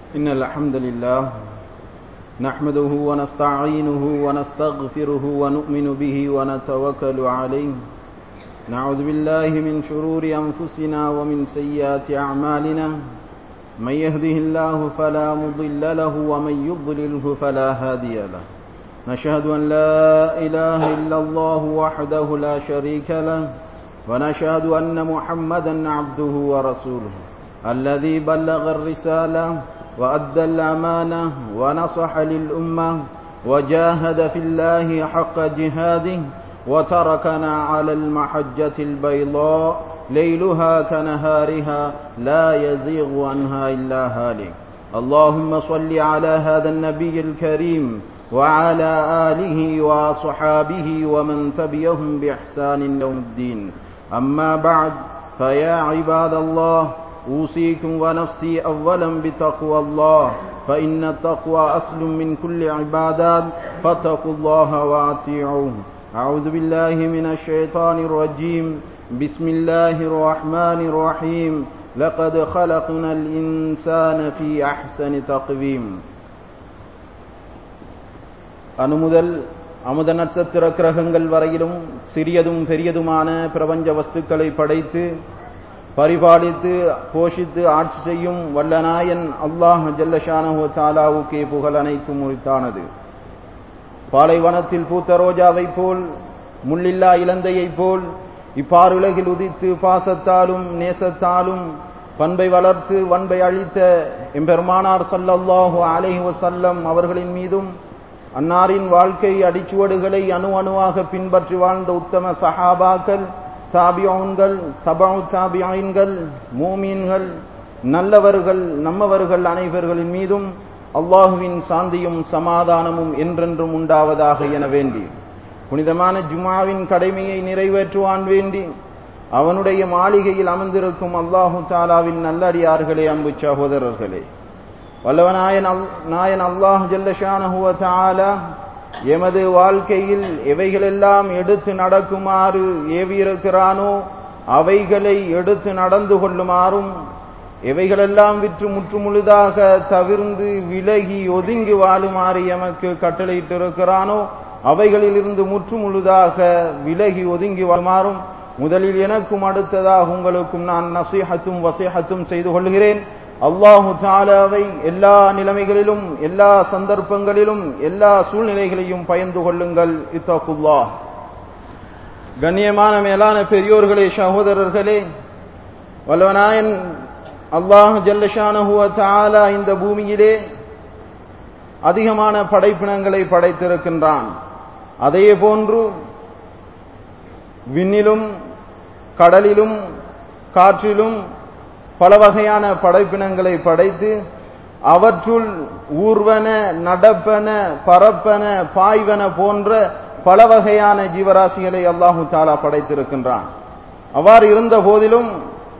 إن الحمد لله نحمده ونستعينه ونستغفره ونؤمن به ونتوكل عليه نعوذ بالله من شرور أنفسنا ومن سيئات أعمالنا من يهده الله فلا مضل له ومن يضلله فلا هادي له نشهد أن لا إله إلا الله وحده لا شريك له ونشهد أن محمدا عبده ورسوله الذي بلغ الرسالة وأدى الأمانة ونصح للأمة وجاهد في الله حق جهاده وتركنا على المحجة البيضاء ليلها كنهارها لا يزيغ عنها إلا هالك اللهم صل على هذا النبي الكريم وعلى آله وصحابه ومن تبعهم بإحسان يوم الدين أما بعد فيا عباد الله أوصيكم ونفسي أولا بتقوى الله فإن التقوى أصل من كل عبادات فاتقوا الله وأطيعوه أعوذ بالله من الشيطان الرجيم بسم الله الرحمن الرحيم لقد خلقنا الإنسان في أحسن تقويم அணுமுதல் அமுத நட்சத்திர கிரகங்கள் வரையிலும் சிறியதும் பெரியதுமான பிரபஞ்ச வஸ்துக்களை படைத்து பரிபாலித்து போஷித்து ஆட்சி செய்யும் வல்லநாயன் அல்லாஹ் ஜல்லஷானஹோ தாலாவுக்கே புகழ் அனைத்தும் உரித்தானது பாலைவனத்தில் பூத்த ரோஜாவை போல் முள்ளில்லா இலந்தையைப் போல் இப்பாருலகில் உதித்து பாசத்தாலும் நேசத்தாலும் பண்பை வளர்த்து வன்பை அழித்த எம்பெருமானார் சல்லல்லாஹு அலைஹி வசல்லம் அவர்களின் மீதும் அன்னாரின் வாழ்க்கை அடிச்சுவடுகளை அணு அணுவாக பின்பற்றி வாழ்ந்த உத்தம சஹாபாக்கள் தாபியோன்கள் தபாவு தாபியாயின்கள் மூமீன்கள் நல்லவர்கள் நம்மவர்கள் அனைவர்களின் மீதும் அல்லாஹுவின் சாந்தியும் சமாதானமும் என்றென்றும் உண்டாவதாக என வேண்டி புனிதமான ஜுமாவின் கடமையை நிறைவேற்றுவான் வேண்டி அவனுடைய மாளிகையில் அமர்ந்திருக்கும் அல்லாஹு தாலாவின் நல்லடியார்களே அன்பு சகோதரர்களே வல்லவனாயன் நாயன் அல்லாஹ் ஜல்லஷானஹுவ தாலா எமது வாழ்க்கையில் எவைகளெல்லாம் எடுத்து நடக்குமாறு ஏவியிருக்கிறானோ அவைகளை எடுத்து நடந்து கொள்ளுமாறும் எவைகளெல்லாம் விற்று முற்றுமுழுதாக தவிர்ந்து விலகி ஒதுங்கி வாழுமாறு எமக்கு கட்டளையிட்டிருக்கிறானோ அவைகளிலிருந்து முற்றுமுழுதாக விலகி ஒதுங்கி வாழுமாறும் முதலில் எனக்கும் அடுத்ததாக உங்களுக்கும் நான் நசீஹத்தும் வசீஹத்தும் செய்து கொள்கிறேன் அல்லாஹு தாலாவை எல்லா நிலைமைகளிலும் எல்லா சந்தர்ப்பங்களிலும் எல்லா சூழ்நிலைகளையும் பயந்து கொள்ளுங்கள் இத்தகுல்லா கண்ணியமான மேலான பெரியோர்களே சகோதரர்களே வல்லவனாயன் அல்லாஹ் ஜல்லஷானஹுவ தாலா இந்த பூமியிலே அதிகமான படைப்பினங்களை படைத்திருக்கின்றான் அதே போன்று விண்ணிலும் கடலிலும் காற்றிலும் பல வகையான படைப்பினங்களை படைத்து அவற்றுள் ஊர்வன நடப்பன பரப்பன பாய்வன போன்ற பல வகையான ஜீவராசிகளை அல்லாஹு தாலா படைத்திருக்கின்றான் அவ்வாறு இருந்த போதிலும்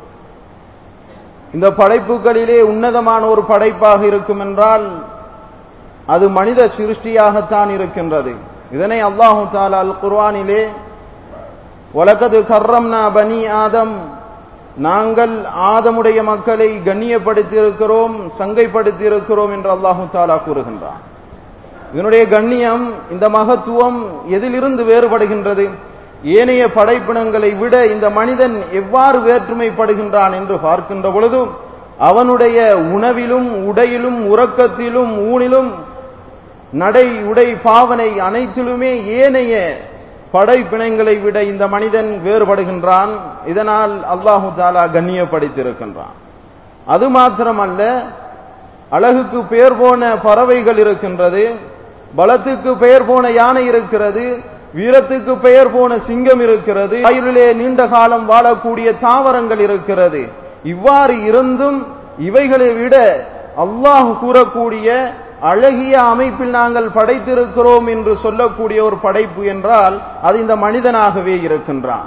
இந்த படைப்புகளிலே உன்னதமான ஒரு படைப்பாக இருக்கும் என்றால் அது மனித சிருஷ்டியாகத்தான் இருக்கின்றது இதனை அல்லாஹு தாலா அல் குர்வானிலே உலகது கர்ரம்னா பனி ஆதம் நாங்கள் ஆதமுடைய மக்களை கண்ணியப்படுத்தியிருக்கிறோம் சங்கைப்படுத்தியிருக்கிறோம் என்று அல்லாஹு தாலா கூறுகின்றான் இதனுடைய கண்ணியம் இந்த மகத்துவம் எதிலிருந்து வேறுபடுகின்றது ஏனைய படைப்பினங்களை விட இந்த மனிதன் எவ்வாறு வேற்றுமைப்படுகின்றான் என்று பார்க்கின்ற பொழுது அவனுடைய உணவிலும் உடையிலும் உறக்கத்திலும் ஊனிலும் நடை உடை பாவனை அனைத்திலுமே ஏனைய படைப்பிணங்களை விட இந்த மனிதன் வேறுபடுகின்றான் இதனால் அல்லாஹு தாலா கண்ணியப்படுத்தியிருக்கின்றான் அது மாத்திரமல்ல அழகுக்கு பெயர் போன பறவைகள் இருக்கின்றது பலத்துக்கு பெயர் போன யானை இருக்கிறது வீரத்துக்கு பெயர் போன சிங்கம் இருக்கிறது ஆயுளிலே நீண்ட காலம் வாழக்கூடிய தாவரங்கள் இருக்கிறது இவ்வாறு இருந்தும் இவைகளை விட அல்லாஹ் கூறக்கூடிய அழகிய அமைப்பில் நாங்கள் படைத்திருக்கிறோம் என்று சொல்லக்கூடிய ஒரு படைப்பு என்றால் அது இந்த மனிதனாகவே இருக்கின்றான்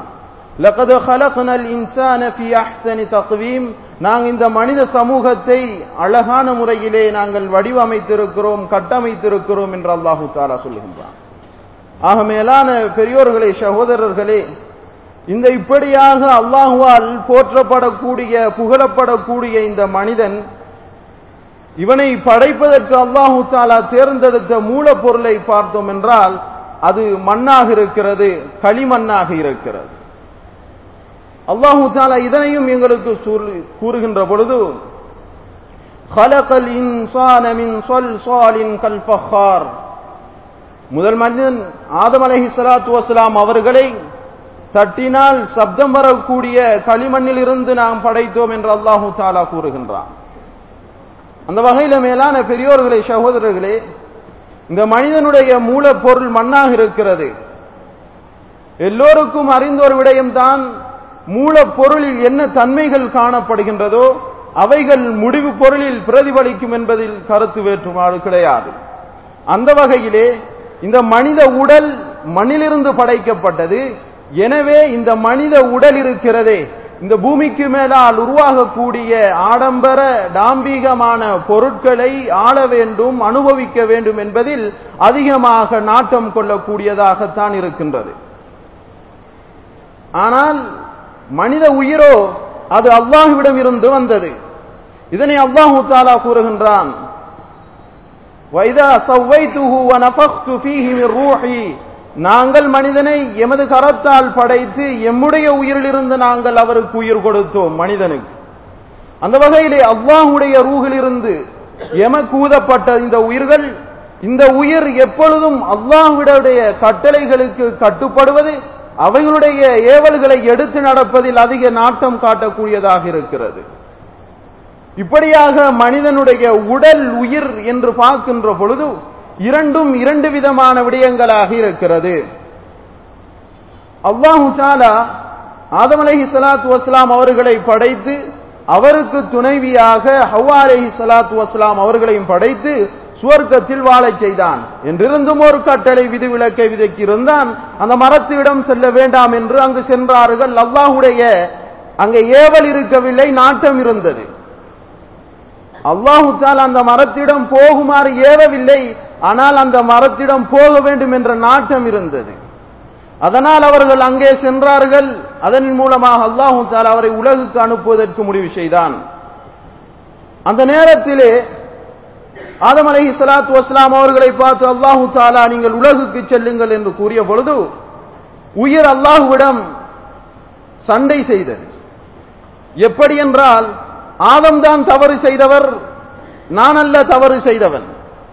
நாங்கள் இந்த மனித சமூகத்தை அழகான முறையிலே நாங்கள் வடிவமைத்திருக்கிறோம் கட்டமைத்திருக்கிறோம் என்று அல்லாஹு தாலா சொல்லுகின்றான் ஆக மேலான பெரியோர்களே சகோதரர்களே இந்த இப்படியாக அல்லாஹுவால் போற்றப்படக்கூடிய புகழப்படக்கூடிய இந்த மனிதன் இவனை படைப்பதற்கு அல்லாஹு தாலா தேர்ந்தெடுத்த மூலப்பொருளை பார்த்தோம் என்றால் அது மண்ணாக இருக்கிறது களிமண்ணாக இருக்கிறது அல்லாஹு தாலா இதனையும் எங்களுக்கு கூறுகின்ற பொழுது خلق الإنسان من صلصال كالفخار முதல் மனிதன் ஆதம் அலஹி சலாத்து வசலாம் அவர்களை தட்டினால் சப்தம் வரக்கூடிய களிமண்ணில் இருந்து நாம் படைத்தோம் என்று அல்லாஹு தாலா கூறுகின்றான் அந்த வகையில மேலான பெரியோர்களே சகோதரர்களே இந்த மனிதனுடைய மூலப்பொருள் மண்ணாக இருக்கிறது எல்லோருக்கும் அறிந்த ஒரு விடயம்தான் மூலப்பொருளில் என்ன தன்மைகள் காணப்படுகின்றதோ அவைகள் முடிவு பொருளில் பிரதிபலிக்கும் என்பதில் கருத்து வேற்றுமாறு கிடையாது அந்த வகையிலே இந்த மனித உடல் மண்ணிலிருந்து படைக்கப்பட்டது எனவே இந்த மனித உடல் இருக்கிறதே இந்த பூமிக்கு மேலால் உருவாகக்கூடிய ஆடம்பர டாம்பீகமான பொருட்களை ஆள வேண்டும் அனுபவிக்க வேண்டும் என்பதில் அதிகமாக நாட்டம் கொள்ளக்கூடியதாகத்தான் இருக்கின்றது ஆனால் மனித உயிரோ அது அல்லாஹுவிடம் இருந்து வந்தது இதனை அல்லாஹு தாலா கூறுகின்றான் நாங்கள் மனிதனை எமது கரத்தால் படைத்து எம்முடைய உயிரிலிருந்து நாங்கள் அவருக்கு உயிர் கொடுத்தோம் மனிதனுக்கு அந்த வகையிலே அல்லாஹுடைய ரூகிலிருந்து எமக்கு ஊதப்பட்ட இந்த உயிர்கள் இந்த உயிர் எப்பொழுதும் அல்லாஹுடைய கட்டளைகளுக்கு கட்டுப்படுவது அவைகளுடைய ஏவல்களை எடுத்து நடப்பதில் அதிக நாட்டம் காட்டக்கூடியதாக இருக்கிறது இப்படியாக மனிதனுடைய உடல் உயிர் என்று பார்க்கின்ற பொழுது இரண்டும் இரண்டு விதமான விடயங்களாக இருக்கிறது அல்லாஹு தாலா ஆதம் அலஹி சலாத்து வஸ்லாம் அவர்களை படைத்து அவருக்கு துணைவியாக ஹவ்வா அலஹி சலாத்து வஸ்லாம் அவர்களையும் படைத்து சுவர்க்கத்தில் வாழச் செய்தான் என்றிருந்தும் ஒரு கட்டளை விதி விளக்கை விதைக்கிருந்தான் அந்த மரத்திடம் செல்ல வேண்டாம் என்று அங்கு சென்றார்கள் அல்லாஹுடைய அங்கே ஏவல் இருக்கவில்லை நாட்டம் இருந்தது அல்லாஹு தால் அந்த மரத்திடம் போகுமாறு ஏவவில்லை ஆனால் அந்த மரத்திடம் போக வேண்டும் என்ற நாட்டம் இருந்தது அதனால் அவர்கள் அங்கே சென்றார்கள் அதன் மூலமாக அல்லாஹு தால் அவரை உலகுக்கு அனுப்புவதற்கு முடிவு செய்தான் அந்த நேரத்திலே ஆதம் அலஹி சலாத்து வஸ்லாம் அவர்களை பார்த்து அல்லாஹு தாலா நீங்கள் உலகுக்கு செல்லுங்கள் என்று கூறிய பொழுது உயிர் அல்லாஹுவிடம் சண்டை செய்தது எப்படி என்றால் ஆதம் தான் தவறு செய்தவர் நான் அல்ல தவறு செய்தவன்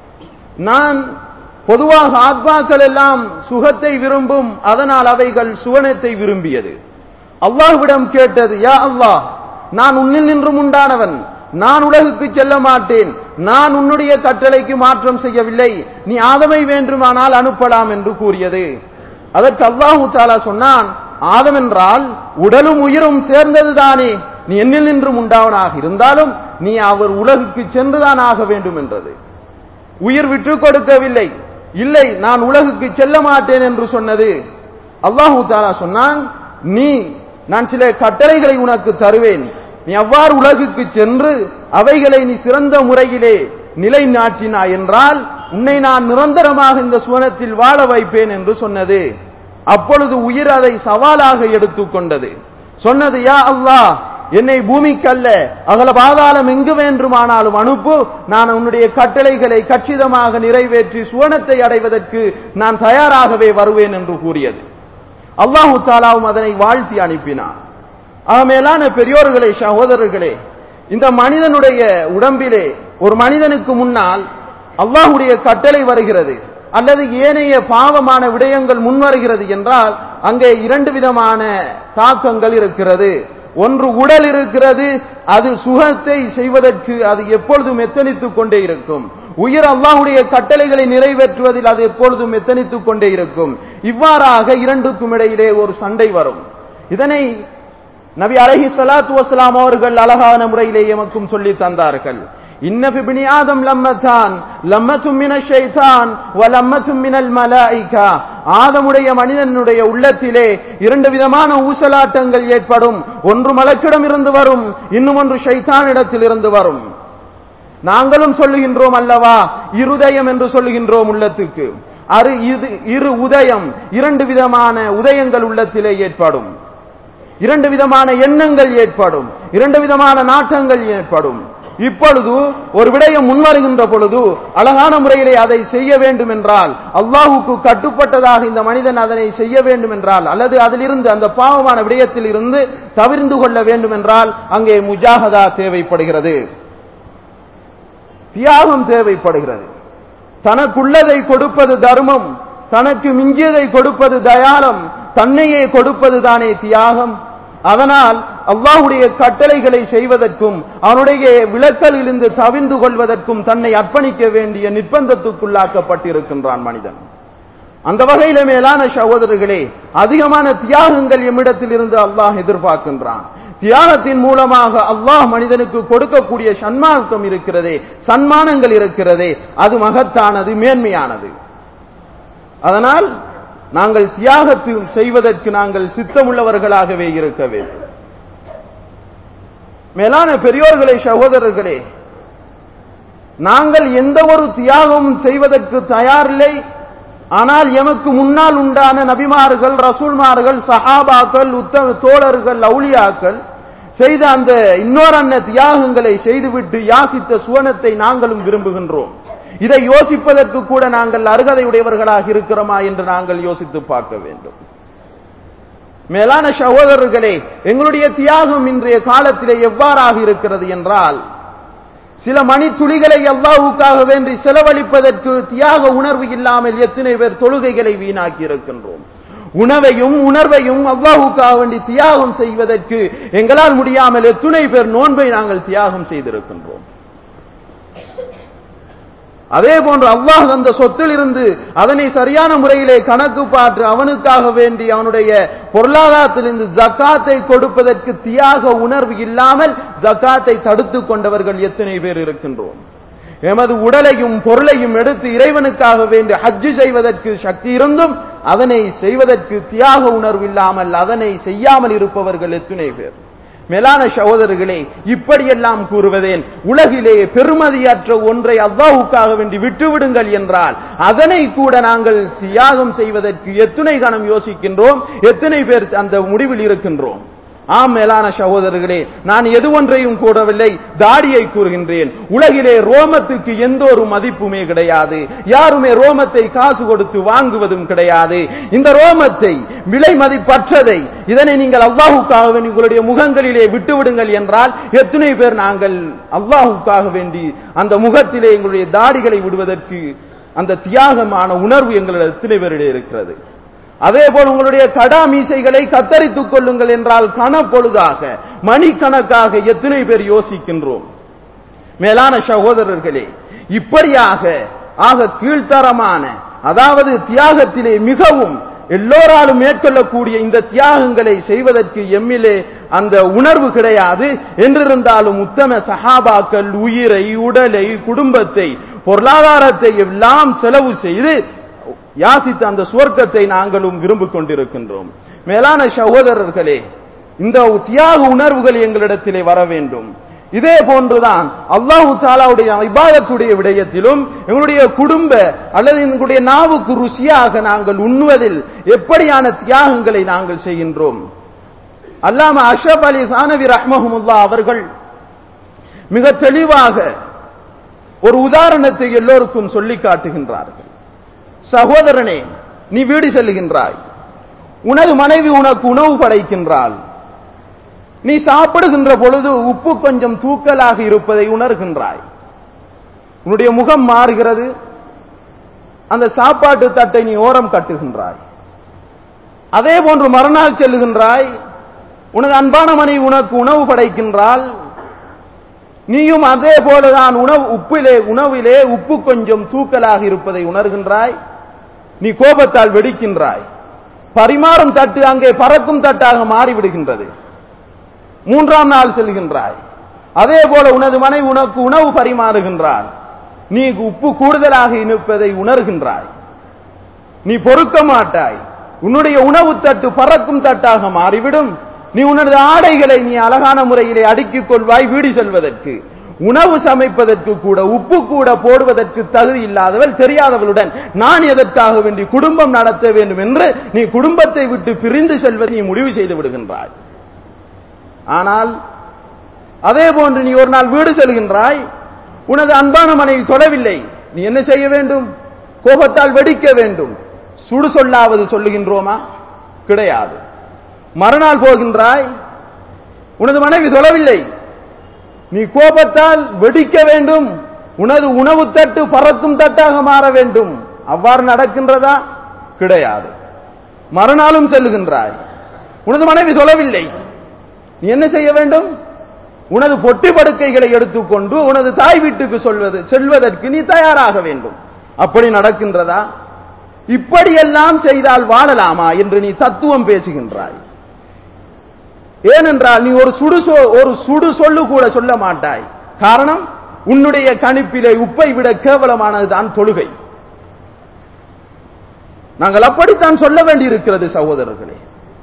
நான் பொதுவாக ஆத்மாக்கள் எல்லாம் சுகத்தை விரும்பும் அதனால் அவைகள் சுவனத்தை விரும்பியது அல்லாஹ்விடம் கேட்டது யா அல்லாஹ் நான் உன்னில் நின்றும் உண்டானவன் நான் உலகுக்கு செல்ல மாட்டேன் நான் உன்னுடைய கட்டளைக்கு மாற்றம் செய்யவில்லை நீ ஆதமை வேண்டுமானால் அனுப்பலாம் என்று கூறியது அதற்கு அல்லாஹு தாலா சொன்னான் ஆதம் என்றால் உடலும் உயிரும் சேர்ந்தது தானே நீ என்னில் நின்றும் உண்டாவனாக இருந்தாலும் நீ அவர் உலகுக்கு சென்றுதான் ஆக வேண்டும் என்றது உயிர் விட்டு கொடுக்கவில்லை இல்லை நான் உலகுக்கு செல்ல மாட்டேன் என்று சொன்னது அல்லாஹு தாலா சொன்னான் நீ நான் சில கட்டளைகளை உனக்கு தருவேன் நீ அவ்வாறு உலகுக்கு சென்று அவைகளை நீ சிறந்த முறையிலே நிலை நாட்டினாய் என்றால் உன்னை நான் நிரந்தரமாக இந்த சுவனத்தில் வாழ வைப்பேன் என்று சொன்னது அப்பொழுது உயிர் அதை சவாலாக எடுத்துக்கொண்டது சொன்னது யா அல்லாஹ் என்னை பூமிக்கல்ல அகல பாதாளம் எங்கு வேண்டுமானாலும் அனுப்பு நான் உன்னுடைய கட்டளைகளை கச்சிதமாக நிறைவேற்றி சுவனத்தை அடைவதற்கு நான் தயாராகவே வருவேன் என்று கூறியது அல்லாஹு தாலாவும் அதனை வாழ்த்தி அனுப்பினான் ஆமேலான பெரியோர்களே சகோதரர்களே இந்த மனிதனுடைய உடம்பிலே ஒரு மனிதனுக்கு முன்னால் அல்லாஹுடைய கட்டளை வருகிறது அல்லது ஏனைய பாவமான விடயங்கள் முன்வருகிறது என்றால் அங்கே இரண்டு விதமான தாக்கங்கள் இருக்கிறது ஒன்று உடல் இருக்கிறது அது சுகத்தை செய்வதற்கு அது எப்பொழுதும் எத்தனித்துக் கொண்டே இருக்கும் உயிர் அல்லாஹுடைய கட்டளைகளை நிறைவேற்றுவதில் அது எப்பொழுதும் எத்தனித்துக் கொண்டே இருக்கும் இவ்வாறாக இரண்டுக்கும் இடையிலே ஒரு சண்டை வரும் இதனை நபி அலஹி சலாத்து வசலாம் அவர்கள் அழகான முறையிலே எமக்கும் சொல்லி தந்தார்கள் இன்ன பிபினி ஆதம் லம்மத்தான் லம்மத்தும் மின ஷைத்தான் வ லம்மத்தும் மினல் மலாயிகா ஆதமுடைய மனிதனுடைய உள்ளத்திலே இரண்டு விதமான ஊசலாட்டங்கள் ஏற்படும் ஒன்று மலக்கிடம் இருந்து வரும் இன்னும் ஒன்று ஷைத்தானிடத்தில் இருந்து வரும் நாங்களும் சொல்லுகின்றோம் அல்லவா இருதயம் என்று சொல்லுகின்றோம் உள்ளத்துக்கு அரு இது இரு உதயம் இரண்டு விதமான உதயங்கள் உள்ளத்திலே ஏற்படும் இரண்டு விதமான எண்ணங்கள் ஏற்படும் இரண்டு விதமான நாட்டங்கள் ஏற்படும் இப்பொழுது ஒரு விடயம் முன்வருகின்ற பொழுது அழகான முறையிலே அதை செய்ய வேண்டும் என்றால் அல்லாஹுக்கு கட்டுப்பட்டதாக இந்த மனிதன் அதனை செய்ய வேண்டும் என்றால் அல்லது அதிலிருந்து அந்த பாவமான விடயத்தில் இருந்து தவிர்ந்து கொள்ள வேண்டும் என்றால் அங்கே முஜாஹதா தேவைப்படுகிறது தியாகம் தேவைப்படுகிறது தனக்குள்ளதை கொடுப்பது தர்மம் தனக்கு மிஞ்சியதை கொடுப்பது தயாளம் தன்னையே கொடுப்பது தானே தியாகம் அதனால் அல்லாஹுடைய கட்டளைகளை செய்வதற்கும் அவனுடைய விளக்கலிலிருந்து தவிர்ந்து கொள்வதற்கும் தன்னை அர்ப்பணிக்க வேண்டிய நிர்பந்தத்துக்குள்ளாக்கப்பட்டிருக்கின்றான் மனிதன் அந்த வகையில மேலான சகோதரர்களே அதிகமான தியாகங்கள் எம்மிடத்தில் இருந்து அல்லாஹ் எதிர்பார்க்கின்றான் தியாகத்தின் மூலமாக அல்லாஹ் மனிதனுக்கு கொடுக்கக்கூடிய சன்மார்க்கம் இருக்கிறதே சன்மானங்கள் இருக்கிறதே அது மகத்தானது மேன்மையானது அதனால் நாங்கள் தியாகத்தை செய்வதற்கு நாங்கள் சித்தமுள்ளவர்களாகவே இருக்க வேண்டும் மேலான பெரியோர்களே சகோதரர்களே நாங்கள் எந்த ஒரு தியாகமும் செய்வதற்கு தயாரில்லை ஆனால் எமக்கு முன்னால் உண்டான நபிமார்கள் ரசூல்மார்கள் சஹாபாக்கள் உத்தம தோழர்கள் அவுளியாக்கள் செய்த அந்த இன்னொரு அன்ன தியாகங்களை செய்துவிட்டு யாசித்த சுவனத்தை நாங்களும் விரும்புகின்றோம் இதை யோசிப்பதற்கு கூட நாங்கள் அருகதையுடையவர்களாக இருக்கிறோமா என்று நாங்கள் யோசித்து பார்க்க வேண்டும் மேலான சகோதரர்களே எங்களுடைய தியாகம் இன்றைய காலத்திலே எவ்வாறாக இருக்கிறது என்றால் சில மணித்துளிகளை அல்லாஹுக்காக வேண்டி செலவழிப்பதற்கு தியாக உணர்வு இல்லாமல் எத்தனை பேர் தொழுகைகளை வீணாக்கி இருக்கின்றோம் உணவையும் உணர்வையும் அல்லாஹுக்காக வேண்டி தியாகம் செய்வதற்கு எங்களால் முடியாமல் எத்துணை பேர் நோன்பை நாங்கள் தியாகம் செய்திருக்கின்றோம் அதே போன்று அல்லாஹ் தந்த சொத்தில் இருந்து அதனை சரியான முறையிலே கணக்கு பாற்று அவனுக்காக வேண்டி அவனுடைய பொருளாதாரத்திலிருந்து ஜக்காத்தை கொடுப்பதற்கு தியாக உணர்வு இல்லாமல் ஜக்காத்தை தடுத்துக் கொண்டவர்கள் எத்தனை பேர் இருக்கின்றோம் எமது உடலையும் பொருளையும் எடுத்து இறைவனுக்காக வேண்டி ஹஜ்ஜு செய்வதற்கு சக்தி இருந்தும் அதனை செய்வதற்கு தியாக உணர்வு இல்லாமல் அதனை செய்யாமல் இருப்பவர்கள் எத்தனை பேர் மேலான சகோதரர்களே இப்படியெல்லாம் கூறுவதேன் உலகிலே பெருமதியற்ற ஒன்றை அல்லாஹுக்காக வேண்டி விட்டுவிடுங்கள் என்றால் அதனை கூட நாங்கள் தியாகம் செய்வதற்கு எத்தனை கணம் யோசிக்கின்றோம் எத்தனை பேர் அந்த முடிவில் இருக்கின்றோம் ஆம் மேலான சகோதரர்களே நான் எது ஒன்றையும் கூறவில்லை தாடியை கூறுகின்றேன் உலகிலே ரோமத்துக்கு எந்த ஒரு மதிப்புமே கிடையாது யாருமே ரோமத்தை காசு கொடுத்து வாங்குவதும் கிடையாது இந்த ரோமத்தை விலை மதிப்பற்றதை இதனை நீங்கள் அல்லாஹுக்காக வேண்டி உங்களுடைய முகங்களிலே விட்டு விடுங்கள் என்றால் எத்தனை பேர் நாங்கள் அல்லாஹுக்காக வேண்டி அந்த முகத்திலே எங்களுடைய தாடிகளை விடுவதற்கு அந்த தியாகமான உணர்வு எங்களுடைய எத்தனை பேரிடையே இருக்கிறது அதே போல் உங்களுடைய கடா மீசைகளை கத்தரித்துக் கொள்ளுங்கள் என்றால் கணப்பொழுதாக மணிக்கணக்காக எத்தனை பேர் யோசிக்கின்றோம் மேலான சகோதரர்களே இப்படியாக ஆக கீழ்த்தரமான அதாவது தியாகத்திலே மிகவும் எல்லோராலும் மேற்கொள்ளக்கூடிய இந்த தியாகங்களை செய்வதற்கு எம்மிலே அந்த உணர்வு கிடையாது என்றிருந்தாலும் உத்தம சஹாபாக்கள் உயிரை உடலை குடும்பத்தை பொருளாதாரத்தை எல்லாம் செலவு செய்து யாசித்த அந்த சுவர்க்கத்தை நாங்களும் விரும்பிக் கொண்டிருக்கின்றோம் மேலான சகோதரர்களே இந்த தியாக உணர்வுகள் எங்களிடத்திலே வர வேண்டும் இதே போன்றுதான் அல்லாஹு தாலாவுடைய இபாதத்துடைய விடயத்திலும் எங்களுடைய குடும்ப அல்லது எங்களுடைய நாவுக்கு ருசியாக நாங்கள் உண்ணுவதில் எப்படியான தியாகங்களை நாங்கள் செய்கின்றோம் அல்லாம அஷப் அலி சானவி ரஹ்மஹமுல்லா அவர்கள் மிக தெளிவாக ஒரு உதாரணத்தை எல்லோருக்கும் சொல்லி காட்டுகின்றார்கள் சகோதரனே நீ வீடு செல்லுகின்றாய் உனது மனைவி உனக்கு உணவு படைக்கின்றாள் நீ சாப்பிடுகின்ற பொழுது உப்பு கொஞ்சம் தூக்கலாக இருப்பதை உணர்கின்றாய் உன்னுடைய முகம் மாறுகிறது அந்த சாப்பாட்டு தட்டை நீ ஓரம் கட்டுகின்றாய் அதே போன்று மறுநாள் செல்லுகின்றாய் உனது அன்பான மனைவி உனக்கு உணவு படைக்கின்றால் நீயும் அதே போலதான் உணவு உப்பிலே உணவிலே உப்பு கொஞ்சம் தூக்கலாக இருப்பதை உணர்கின்றாய் நீ கோபத்தால் வெடிக்கின்றாய் பரிமாறும் தட்டு அங்கே பறக்கும் தட்டாக மாறிவிடுகின்றது மூன்றாம் நாள் செல்கின்றாய் அதே போல உனது மனை உனக்கு உணவு பரிமாறுகின்றார் நீ உப்பு கூடுதலாக இனிப்பதை உணர்கின்றாய் நீ பொறுக்க மாட்டாய் உன்னுடைய உணவு தட்டு பறக்கும் தட்டாக மாறிவிடும் நீ உனது ஆடைகளை நீ அழகான முறையிலே அடுக்கிக் கொள்வாய் வீடு செல்வதற்கு உணவு சமைப்பதற்கு கூட உப்பு கூட போடுவதற்கு தகுதி இல்லாதவள் தெரியாதவளுடன் நான் எதற்காக வேண்டி குடும்பம் நடத்த வேண்டும் என்று நீ குடும்பத்தை விட்டு பிரிந்து செல்வதை நீ முடிவு செய்து விடுகின்றாய் ஆனால் அதே போன்று நீ ஒரு நாள் வீடு செல்கின்றாய் உனது அன்பான மனைவி தொடவில்லை நீ என்ன செய்ய வேண்டும் கோபத்தால் வெடிக்க வேண்டும் சுடு சொல்லாவது சொல்லுகின்றோமா கிடையாது மறுநாள் போகின்றாய் உனது மனைவி தொழவில்லை நீ கோபத்தால் வெடிக்க வேண்டும் உனது உணவு தட்டு பறக்கும் தட்டாக மாற வேண்டும் அவ்வாறு நடக்கின்றதா கிடையாது மறுநாளும் செல்லுகின்றாய் உனது மனைவி தொழவில்லை நீ என்ன செய்ய வேண்டும் உனது பொட்டி படுக்கைகளை எடுத்துக்கொண்டு உனது தாய் வீட்டுக்கு சொல்வது செல்வதற்கு நீ தயாராக வேண்டும் அப்படி நடக்கின்றதா இப்படியெல்லாம் செய்தால் வாழலாமா என்று நீ தத்துவம் பேசுகின்றாய் ஏனென்றால் நீ ஒரு சுடு சொ- ஒரு சுடு சொல்லு கூட சொல்ல மாட்டாய் காரணம் உன்னுடைய கணிப்பிலே உப்பை விட கேவலமானதுதான் தொழுகை நாங்கள் அப்படித்தான் சொல்ல வேண்டியிருக்கிறது சகோதரர்களே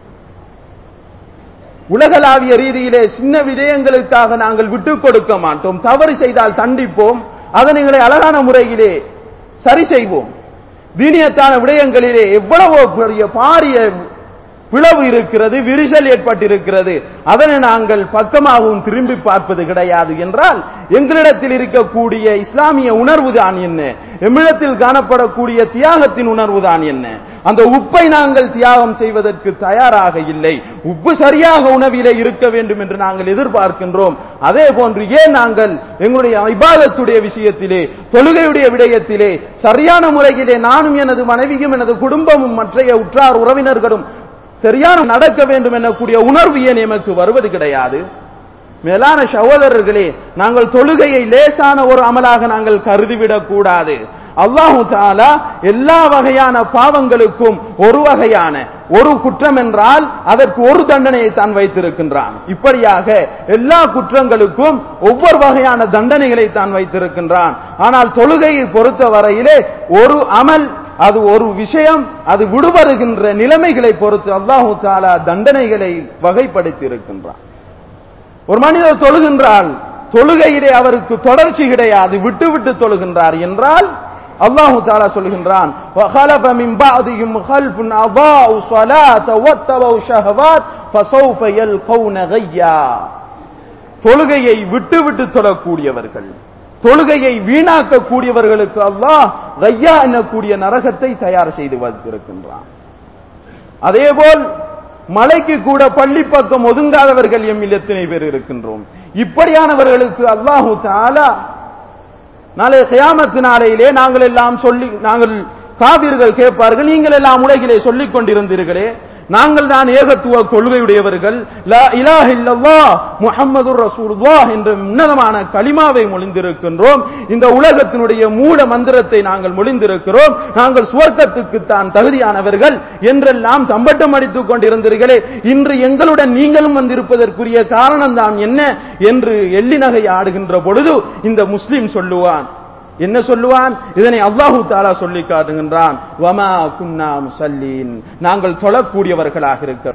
உலகளாவிய ரீதியிலே சின்ன விடயங்களுக்காக நாங்கள் விட்டுக் கொடுக்க மாட்டோம் தவறு செய்தால் தண்டிப்போம் அதனைகளை அழகான முறையிலே சரி செய்வோம் தீனியத்தான விடயங்களிலே எவ்வளவோ பெரிய பாரிய பிளவு இருக்கிறது விரிசல் ஏற்பட்டிருக்கிறது அதனை நாங்கள் பக்கமாகவும் திரும்பி பார்ப்பது கிடையாது என்றால் எங்களிடத்தில் இருக்கக்கூடிய இஸ்லாமிய உணர்வு தான் என்ன எம்மிடத்தில் காணப்படக்கூடிய தியாகத்தின் உணர்வு தான் என்ன அந்த உப்பை நாங்கள் தியாகம் செய்வதற்கு தயாராக இல்லை உப்பு சரியாக உணவிலே இருக்க வேண்டும் என்று நாங்கள் எதிர்பார்க்கின்றோம் அதே போன்று ஏன் நாங்கள் எங்களுடைய இபாதத்துடைய விஷயத்திலே தொழுகையுடைய விடயத்திலே சரியான முறையிலே நானும் எனது மனைவியும் எனது குடும்பமும் மற்றைய உற்றார் உறவினர்களும் சரியான நடக்க வேண்டும் எனக்கூடிய உணர்வு ஏன் எமக்கு வருவது கிடையாது மேலான சகோதரர்களே நாங்கள் தொழுகையை லேசான ஒரு அமலாக நாங்கள் கருதிவிடக் கூடாது அல்லாஹு தாலா எல்லா வகையான பாவங்களுக்கும் ஒரு வகையான ஒரு குற்றம் என்றால் அதற்கு ஒரு தண்டனையை தான் வைத்திருக்கின்றான் இப்படியாக எல்லா குற்றங்களுக்கும் ஒவ்வொரு வகையான தண்டனைகளை தான் வைத்திருக்கின்றான் ஆனால் தொழுகையை பொறுத்த வரையிலே ஒரு அமல் அது ஒரு விஷயம் அது விடுபடுகின்ற நிலைமைகளை பொறுத்து அல்லாஹு தாலா தண்டனைகளை வகைப்படுத்தி இருக்கின்றான் ஒரு மனிதர் தொழுகின்றால் தொழுகையிலே அவருக்கு தொடர்ச்சி கிடையாது விட்டு விட்டு தொழுகின்றார் என்றால் அல்லாஹு தாலா சொல்கின்றான் وَخَلَفَ مِنْ بَعْدِهِمْ خَلْفٌ أَضَاعُوا الصَّلَاةَ وَاتَّبَعُوا الشَّهَوَاتِ فَسَوْفَ يَلْقَوْنَ غَيًّا தொழுகையை விட்டு விட்டு தொழக்கூடியவர்கள் தொழுகையை வீணாக்க கூடியவர்களுக்கு அல்லாஹ் கையா என்னக்கூடிய நரகத்தை தயார் செய்து வைத்திருக்கின்றான் அதேபோல் மலைக்கு கூட பள்ளி பக்கம் ஒதுங்காதவர்கள் எம்மில் எத்தனை பேர் இருக்கின்றோம் இப்படியானவர்களுக்கு அல்லாஹு தாலா நாளை கியாமத்து நாளையிலே நாங்கள் எல்லாம் சொல்லி நாங்கள் காவிர்கள் கேட்பார்கள் நீங்கள் எல்லாம் உலகிலே சொல்லிக் கொண்டிருந்தீர்களே நாங்கள் தான் ஏகத்துவ கொள்கையுடையவர்கள் லா இலாஹ இல்லல்லாஹ் முஹம்மதுர் ரசூலுல்லாஹ் என்ற உன்னதமான கலிமாவை மொழிந்திருக்கின்றோம் இந்த உலகத்தினுடைய மூல மந்திரத்தை நாங்கள் மொழிந்திருக்கிறோம் நாங்கள் சுவர்க்கத்துக்கு தான் தகுதியானவர்கள் என்றெல்லாம் தம்பட்டம் அடித்துக் கொண்டிருந்தீர்களே இன்று எங்களுடன் நீங்களும் வந்திருப்பதற்குரிய காரணம் தான் என்ன என்று எள்ளி நகை ஆடுகின்ற பொழுது இந்த முஸ்லிம் சொல்லுவான் என்ன சொல்லுவான் இதனை அல்லாஹு தாலா சொல்லி காட்டுகின்றான் வமா குன்னா முசல்லீன் நாங்கள் தொழக்கூடியவர்களாக இருக்க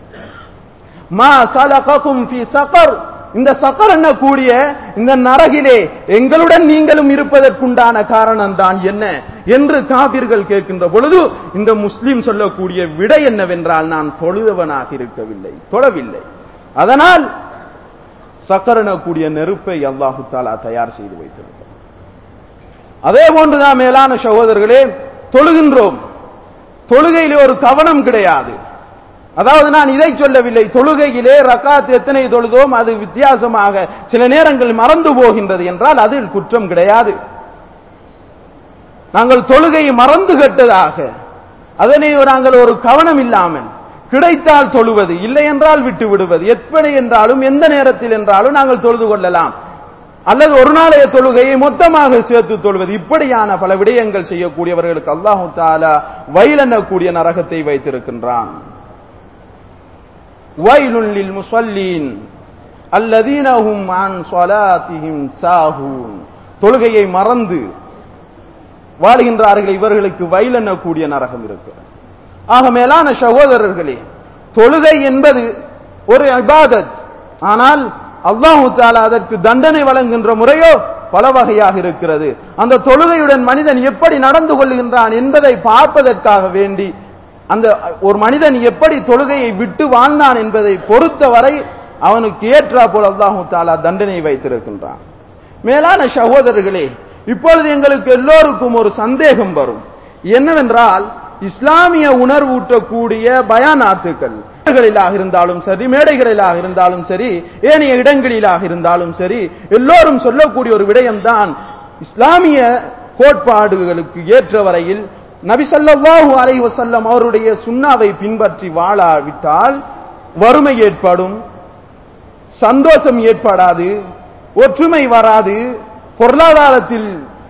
மா சலககும் ஃபி சகர் இந்த சக்கர் என்ன கூடிய இந்த நரகிலே எங்களுடன் நீங்களும் இருப்பதற்குண்டான காரணம் தான் என்ன என்று காபிர்கள் கேட்கின்ற பொழுது இந்த முஸ்லிம் சொல்லக்கூடிய விடை என்னவென்றால் நான் தொழுதவனாக இருக்கவில்லை தொழவில்லை அதனால் சக்கரன கூடிய நெருப்பை அல்லாஹு தாலா தயார் செய்து வைத்திருக்கிறார் அதே போன்றுதான் மேலான சகோதரர்களே தொழுகின்றோம் தொழுகையிலே ஒரு கவனம் கிடையாது அதாவது நான் இதை சொல்லவில்லை தொழுகையிலே ரக்காத் எத்தனை தொழுதோம் அது வித்தியாசமாக சில நேரங்கள் மறந்து போகின்றது என்றால் அதில் குற்றம் கிடையாது நாங்கள் தொழுகையை மறந்து கட்டதாக அதனை நாங்கள் ஒரு கவனம் இல்லாமல் கிடைத்தால் தொழுவது இல்லை என்றால் விட்டு விடுவது எப்படி என்றாலும் எந்த நேரத்தில் என்றாலும் நாங்கள் தொழுது கொள்ளலாம் அல்லது ஒரு நாளைய தொழுகையை மொத்தமாக சேர்த்து தொழுவது இப்படியான பல விடயங்கள் செய்யக்கூடியவர்களுக்கு அல்லாஹு தாலா வயலெண்ணக்கூடிய நரகத்தை வைத்திருக்கின்றான் வயலுள்ளில் முசல்லீன் அல்லதீனஹும் அன் சொலாத்திஹிம் சாஹூன் தொழுகையை மறந்து வாழுகின்றார்கள் இவர்களுக்கு வயலெண்ணக்கூடிய நரகம் இருக்கிறது ஆக மேலான சகோதரர்களே தொழுகை என்பது ஒரு இபாதத் ஆனால் அல்லாஹு தாலா அதற்கு தண்டனை வழங்குகின்ற முறையோ பல வகையாக இருக்கிறது அந்த தொழுகையுடன் மனிதன் எப்படி நடந்து கொள்கின்றான் என்பதை பார்ப்பதற்காக வேண்டி அந்த ஒரு மனிதன் எப்படி தொழுகையை விட்டு வாழ்ந்தான் என்பதை பொறுத்தவரை அவனுக்கு ஏற்றா போல அல்லாஹு தாலா தண்டனை வைத்திருக்கின்றான் மேலான சகோதரர்களே இப்பொழுது எங்களுக்கு எல்லோருக்கும் ஒரு சந்தேகம் வரும் என்னவென்றால் இஸ்லாமிய உணர்வூட்டக்கூடிய பயானாத்துக்கள் மேடைகளிலாக இருந்தாலும் சரி மேடைகளிலாக இருந்தாலும் சரி ஏனைய இடங்களிலாக இருந்தாலும் சரி எல்லோரும் சொல்லக்கூடிய ஒரு விடயம்தான் இஸ்லாமிய கோட்பாடுகளுக்கு ஏற்ற வரையில் நபி ஸல்லல்லாஹு அலைஹி வஸல்லம் அவருடைய சுன்னாவை பின்பற்றி வாழாவிட்டால் வறுமை ஏற்படும் சந்தோஷம் ஏற்படாது ஒற்றுமை வராது பொருளாதாரத்தில்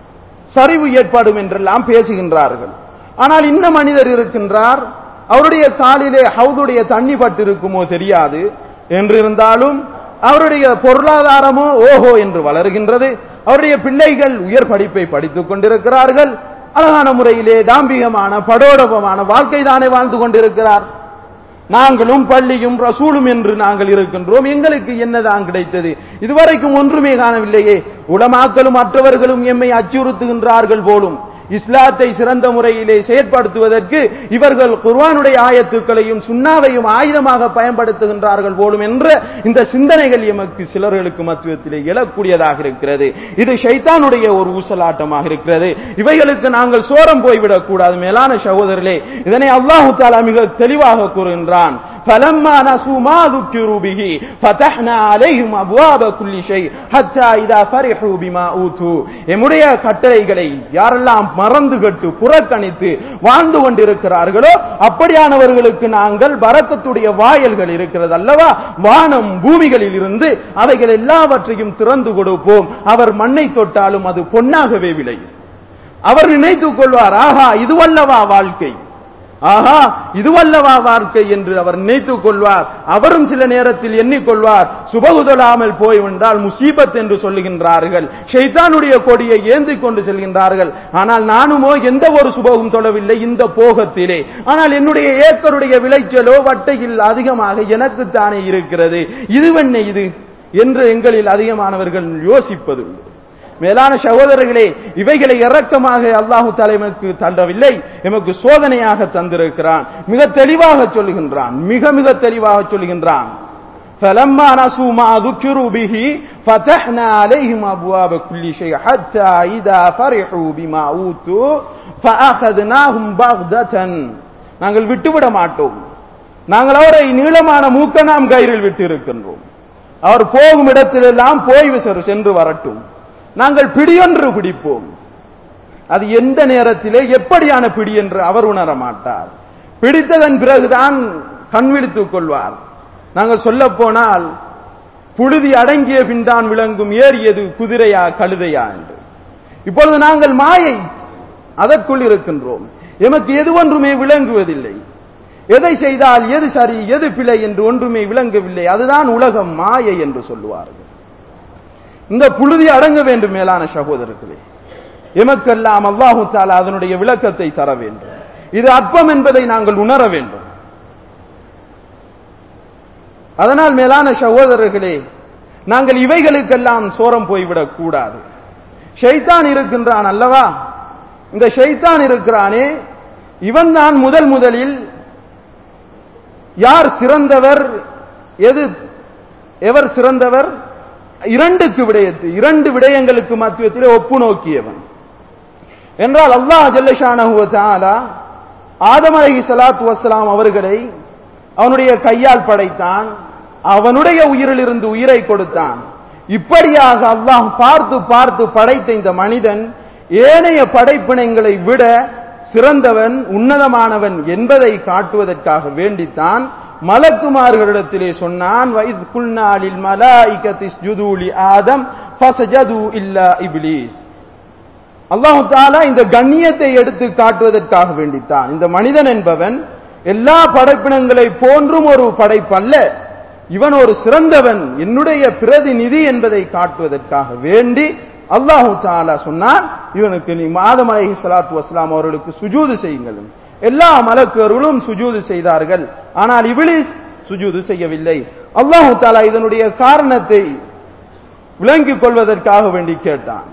சரிவு ஏற்படும் என்றெல்லாம் பேசுகின்றார்கள் ஆனால் இந்த மனிதர் இருக்கின்றார் அவருடைய காலிலே ஹவுதுடைய தண்ணி பட்டிருக்குமோ தெரியாது என்றிருந்தாலும் அவருடைய பொருளாதாரமோ ஓஹோ என்று வளர்கின்றது அவருடைய பிள்ளைகள் உயர் படிப்பை படித்துக் கொண்டிருக்கிறார்கள் அழகான முறையிலே தாம்பிகமான படோடபமான வாழ்க்கை தானே வாழ்ந்து கொண்டிருக்கிறார் நாங்களும் பள்ளியும் ரசூலும் என்று நாங்கள் இருக்கின்றோம் எங்களுக்கு என்னதான் கிடைத்தது இதுவரைக்கும் ஒன்றுமே காணவில்லையே உலமாக்களும் மற்றவர்களும் எம்மை அச்சுறுத்துகின்றார்கள் போலும் இஸ்லாத்தை சிறந்த முறையிலே செயற்படுத்துவதற்கு இவர்கள் குர்வானுடைய ஆயத்துக்களையும் சுண்ணாவையும் ஆயுதமாக பயன்படுத்துகின்றார்கள் போலும் என்ற இந்த சிந்தனைகள் எமக்கு சிலர்களுக்கு மத்துவத்திலே எழக்கூடியதாக இருக்கிறது இது ஷைத்தானுடைய ஒரு ஊசலாட்டமாக இருக்கிறது இவைகளுக்கு நாங்கள் சோரம் போய்விடக் கூடாது மேலான சகோதரர்களே இதனை அல்லாஹு தாலா மிக தெளிவாக கூறுகின்றான் فلما نسوا ما ذكروا به فتحنا عليهم ابواب كل شيء حتى اذا فرحوا بما اوتوا எம்முடைய கட்டளைகளை யாரெல்லாம் மறந்து கட்டு புறக்கணித்து வாழ்ந்து கொண்டிருக்கிறார்களோ அப்படியானவர்களுக்கு நாங்கள் பரக்கத்துடைய வாயல்கள் இருக்கிறது அல்லவா வானம் பூமிகளில் இருந்து அவைகள் எல்லாவற்றையும் திறந்து கொடுப்போம் அவர் மண்ணை தொட்டாலும் அது பொன்னாகவே விளையும் அவர் நினைத்துக் கொள்வார் ஆஹா இதுவல்லவா வாழ்க்கை ஆஹா இதுவல்லவா வாழ்க்கை என்று அவர் நினைத்துக் கொள்வார் அவரும் சில நேரத்தில் எண்ணிக்கொள்வார் சுபகுதலாமல் போய் விட்டால் முசீபத் என்று சொல்லுகின்றார்கள் ஷைத்தானுடைய கொடியை ஏந்தி கொண்டு செல்கின்றார்கள் ஆனால் நானுமோ எந்த ஒரு சுபகும் தொழவில்லை இந்த போகத்திலே ஆனால் என்னுடைய ஏக்கருடைய விளைச்சலோ வட்டையில் அதிகமாக எனக்குத்தானே இருக்கிறது இதுவென்ன இது என்று எங்களில் அதிகமானவர்கள் யோசிப்பது உண்டு. மேலான சகோதரர்களே இவைகளை இறக்கமாக அல்லாஹு தலைமைக்கு தண்டவில்லை எமக்கு சோதனையாக தந்திருக்கிறான் மிக தெளிவாக சொல்லுகின்றான் மிக மிக தெளிவாக சொல்லுகின்றான் فلما نسوا ما ذكروا به فتحنا عليهم ابواب كل شيء حتى اذا فرحوا بما اوتوا فاخذناهم بغته நாங்கள் விட்டுவிட மாட்டோம் நாங்கள் அவரை நீளமான மூக்க நாம் கயிறில் விட்டு இருக்கின்றோம் அவர் போகும் இடத்திலெல்லாம் போய் சென்று வரட்டும் நாங்கள் பிடியொன்று பிடிப்போம் அது எந்த நேரத்திலே எப்படியான பிடி என்று அவர் உணர மாட்டார் பிடித்ததன் பிறகுதான் கண் விழித்துக் கொள்வார் நாங்கள் சொல்ல போனால் புழுதி அடங்கிய பின் தான் விளங்கும் ஏறியது குதிரையா கழுதையா என்று இப்பொழுது நாங்கள் மாயை அதற்குள் இருக்கின்றோம் எமக்கு எது ஒன்றுமே விளங்குவதில்லை எதை செய்தால் எது சரி எது பிழை என்று ஒன்றுமே விளங்கவில்லை அதுதான் உலகம் மாயை என்று சொல்லுவார்கள் இந்த புழுதி அடங்க வேண்டும் மேலான சகோதரர்களே எமக்கெல்லாம் அல்லாஹு தாலா அதனுடைய விளக்கத்தை தர வேண்டும் இது அற்பம் என்பதை நாங்கள் உணர வேண்டும் அதனால் மேலான சகோதரர்களே நாங்கள் இவைகளுக்கெல்லாம் சோரம் போய்விடக் கூடாது ஷைத்தான் இருக்கின்றான் அல்லவா இந்த ஷைத்தான் இருக்கிறானே இவன் தான் முதல் முதலில் யார் சிறந்தவர் எது எவர் சிறந்தவர் இரண்டுக்கு விடயத்து இரண்டு விடயங்களுக்கு மத்தியத்திலே ஒப்பு நோக்கியவன் என்றால் அல்லாஹ் ஜல்லஷானஹு தஆலா ஆதம் அலைஹி ஸலாத்து வஸ்ஸலாம் அவர்களை அவனுடைய கையால் படைத்தான் அவனுடைய உயிரிலிருந்து உயிரை கொடுத்தான் இப்படியாக அல்லாஹ் பார்த்து பார்த்து படைத்த இந்த மனிதன் ஏனைய படைப்பினங்களை விட சிறந்தவன் உன்னதமானவன் என்பதை காட்டுவதற்காக வேண்டித்தான் மலக்குமார்களிடத்திலே சொன்னான் வைத் குல்நாளில் மலாயிகத்தி ஜுதூலி ஆதம் ஃபசஜது இல்லா இப்லீஸ் அல்லாஹு தாலா இந்த கண்ணியத்தை எடுத்து காட்டுவதற்காக வேண்டித்தான் இந்த மனிதன் என்பவன் எல்லா படைப்பினங்களை போன்றும் ஒரு படைப்பல்ல இவன் ஒரு சிறந்தவன் என்னுடைய பிரதிநிதி என்பதை காட்டுவதற்காக வேண்டி அல்லாஹு தாலா சொன்னான் இவனுக்கு நீ மாதம் அலைஹி ஸலாத்து வஸ்லாம் அவர்களுக்கு சுஜூது செய்யுங்கள் எல்லா மலக்குகளும் சுஜூது செய்தார்கள் ஆனால் இபிலிஸ் சுஜூது செய்யவில்லை அல்லாஹு தாலா இதனுடைய காரணத்தை விளங்கிக் கொள்வதற்காக வேண்டி கேட்டான்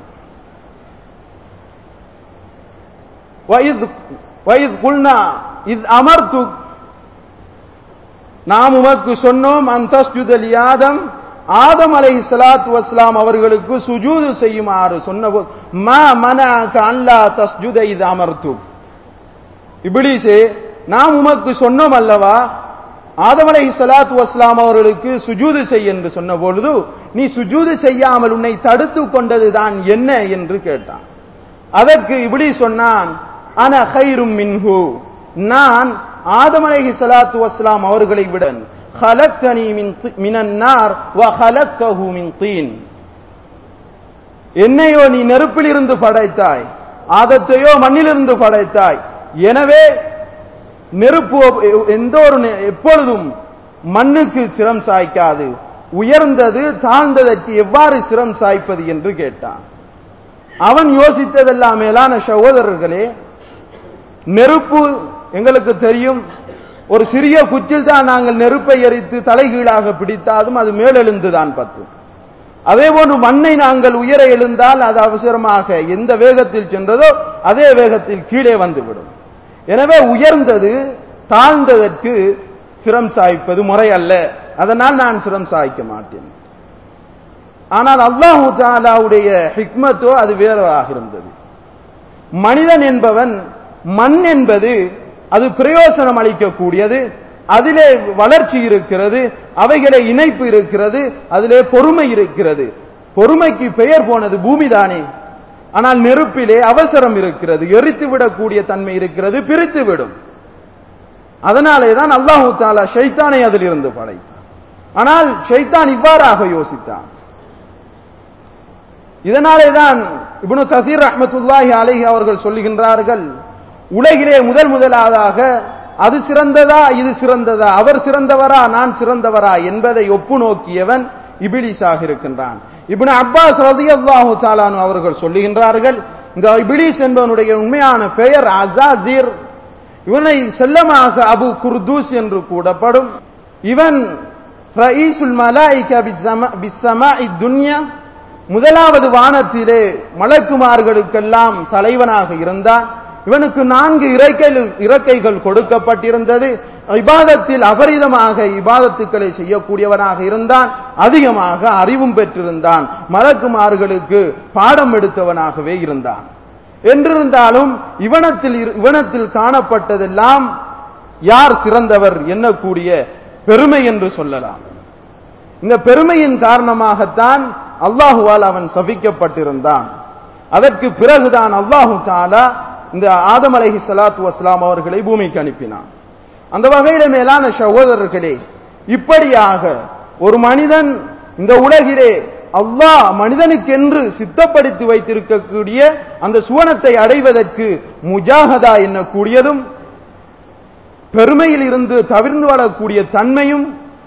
وإذ وإذ قلنا إذ أمرتك நாம் உமக்கு சொன்னோம் அந்தஸ்ஜுதல் ஆதம் ஆதம் அலை சலாத்து வஸ்லாம் அவர்களுக்கு சுஜூது செய்யுமாறு சொன்னபோது மா மனக அல்லா தஸ்ஜுத இது அமர்த்து இபிலிசே நாம் உமக்கு சொன்னோம் அல்லவா ஆதம் அலை சலாத்து வஸ்லாம் அவர்களுக்கு சுஜூது செய் என்று சொன்ன பொழுது நீ சுஜூது செய்யாமல் உன்னை தடுத்து கொண்டதுதான் என்ன என்று கேட்டான் அதற்கு இப்படி சொன்னான் அன ஹைரும் மின்ஹு நான் ஆதம் அலைஹி ஸலாத்து வஸ்ஸலாம் அவர்களை விட خلقتني من من النار وخلقته من طين என்னையோ நீ நெருப்பிலிருந்து படைத்தாய் ஆதத்தையோ மண்ணிலிருந்து படைத்தாய் எனவே நெருப்பு எந்த ஒரு எப்பொழுதும் மண்ணுக்கு சிரம் சாய்க்காது உயர்ந்தது தாழ்ந்ததற்கு எவ்வாறு சிரம் சாய்ப்பது என்று கேட்டான் அவன் யோசித்ததெல்லாம் மேலான சகோதரர்களே நெருப்பு எங்களுக்கு தெரியும் ஒரு சிறிய குச்சில் தான் நாங்கள் நெருப்பை எரித்து தலைகீழாக பிடித்தாலும் அது மேலெழுந்துதான் பத்தும் அதே போன்று மண்ணை நாங்கள் உயர எழுந்தால் அது அவசரமாக எந்த வேகத்தில் சென்றதோ அதே வேகத்தில் கீழே வந்துவிடும் எனவே உயர்ந்தது தாழ்ந்ததற்கு சிரம் சாய்ப்பது முறை அல்ல அதனால் நான் சிரம் சாய்க்க மாட்டேன் ஆனால் அல்லாஹு தாலாவுடைய ஹிக்மத்தோ அது வேறாக இருந்தது மனிதன் என்பவன் மண் என்பது அது பிரயோசனம் அளிக்கக்கூடியது அதிலே வளர்ச்சி இருக்கிறது அவைகளை இணைப்பு இருக்கிறது அதிலே பொறுமை இருக்கிறது பொறுமைக்கு பெயர் போனது பூமிதானே ஆனால் நெருப்பிலே அவசரம் இருக்கிறது எரித்து விடக்கூடிய தன்மை இருக்கிறது பிரித்து விடும் அதனாலே தான் அல்லாஹு தாலா ஷைத்தானை அதில் இருந்து படைத்தான் ஆனால் ஷைத்தான் இவ்வாறாக யோசித்தான் இதனாலே தான் இப்னு கசீர் ரஹமத்துல்லாஹி அலைஹி அவர்கள் சொல்லுகின்றார்கள் உலகிலே முதல் முதலாவதாக அது சிறந்ததா இது சிறந்ததா அவர் சிறந்தவரா நான் சிறந்தவரா என்பதை ஒப்பு நோக்கியவன் இபிலிஸாக இருக்கின்றான் இப்னு அப்பாஸ் ரலியல்லாஹு தாலானு அவர்கள் சொல்லுகின்றார்கள் இந்த இபிலிஸ் என்பவனுடைய உண்மையான பெயர் அசாசீர் இவனை செல்லமாக அபு குர்தூஸ் என்று கூடப்படும் இவன் ரயீசுல் மலாயிகா பிஸ்ஸமாஇ துன்யா முதலாவது வானத்திலே மலக்குமார்களுக்கெல்லாம் தலைவனாக இருந்தான் இவனுக்கு நான்கு இறக்கைகள் இறக்கைகள் கொடுக்கப்பட்டிருந்தது இபாதத்தில் அபரிதமாக இபாதத்துக்களை செய்யக்கூடியவனாக இருந்தான் அதிகமாக அறிவும் பெற்றிருந்தான் மலக்குமார்களுக்கு பாடம் எடுத்தவனாகவே இருந்தான் என்றிருந்தாலும் இவனத்தில் இவனத்தில் காணப்பட்டதெல்லாம் யார் சிறந்தவர் எண்ணக்கூடிய பெருமை என்று சொல்லலாம் இந்த பெருமையின் காரணமாகத்தான் அல்லாஹுவால் அவன் சபிக்கப்பட்டிருந்தான் அதற்கு பிறகுதான் அல்லாஹு தாலா இந்த ஆதம் அலஹி சலாத்து வஸ்லாம் அவர்களை பூமிக்கு அனுப்பினான் அந்த வகையில மேலான சகோதரர்களே இப்படியாக ஒரு மனிதன் இந்த உலகிலே அல்லாஹ் மனிதனுக்கென்று சித்தப்படுத்தி வைத்திருக்கக்கூடிய அந்த சுவனத்தை அடைவதற்கு முஜாகதா என்னக்கூடியதும் பெருமையில் இருந்து தவிர்ந்து வரக்கூடிய தன்மையும்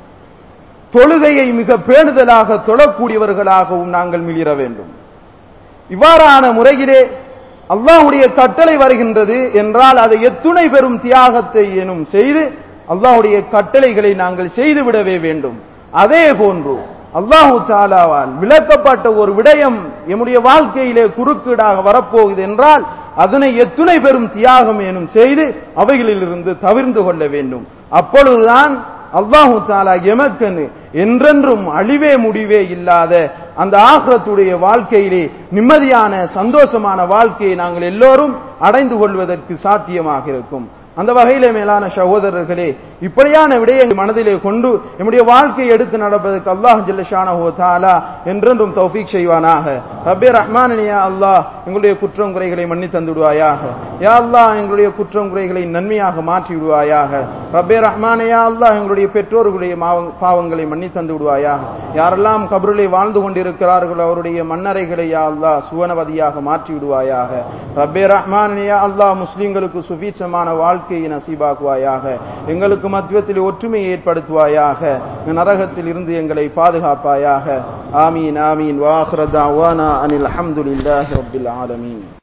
தொழுகையை மிக பேணுதலாக தொழக்கூடியவர்களாகவும் நாங்கள் மிளிர வேண்டும் இவ்வாறான முறையிலே அல்லாஹுடைய கட்டளை வருகின்றது என்றால் அதை எத்துணை பெரும் தியாகத்தை எனும் செய்து அல்லாஹுடைய கட்டளைகளை நாங்கள் செய்துவிடவே வேண்டும் அதே போன்று அல்லாஹு தாலாவால் விளக்கப்பட்ட ஒரு விடயம் எம்முடைய வாழ்க்கையிலே குறுக்கீடாக வரப்போகுது என்றால் அதனை எத்துணை பெரும் தியாகம் எனும் செய்து அவைகளிலிருந்து தவிர்ந்து கொள்ள வேண்டும் அப்பொழுதுதான் அல்லாஹு தாலா எமக்கனு என்றென்றும் அழிவே முடிவே இல்லாத அந்த ஆஹ்ரத்துடைய வாழ்க்கையிலே நிம்மதியான சந்தோஷமான வாழ்க்கையை நாங்கள் எல்லோரும் அடைந்து கொள்வதற்கு சாத்தியமாக இருக்கும் அந்த வகையில மேலான சகோதரர்களே இப்படியான விடயங்கள் மனதிலே கொண்டு நம்முடைய வாழ்க்கையை எடுத்து நடப்பதற்கு அல்லாஹ் ஜல்லஷானஹோ தாலா என்றென்றும் தௌஃபீக் செய்வானாக ரப்பே ரஹ்மானியா அல்லாஹ் எங்களுடைய குற்றம் குறைகளை மன்னி தந்துடுவாயாக யா அல்லாஹ் எங்களுடைய குற்றம் குறைகளை நன்மையாக மாற்றி விடுவாயாக ரப்பே ரஹ்மானியா அல்லாஹ் எங்களுடைய பெற்றோர்களுடைய பாவங்களை மன்னி தந்து விடுவாயாக யாரெல்லாம் கபருளை வாழ்ந்து கொண்டிருக்கிறார்களோ அவருடைய மன்னரைகளை யா அல்லாஹ் சுவனவதியாக மாற்றி விடுவாயாக ரப்பே ரஹ்மானியா அல்லாஹ் முஸ்லிம்களுக்கு சுபீட்சமான வாழ்க்கை வாழ்க்கையை நசீபாக்குவாயாக எங்களுக்கு மத்தியத்தில் ஒற்றுமையை ஏற்படுத்துவாயாக நரகத்தில் இருந்து எங்களை பாதுகாப்பாயாக ஆமீன் ஆமீன் வாஹ்ரதா வானா அனில் அஹமதுல்லாஹி ரபில் ஆலமீன்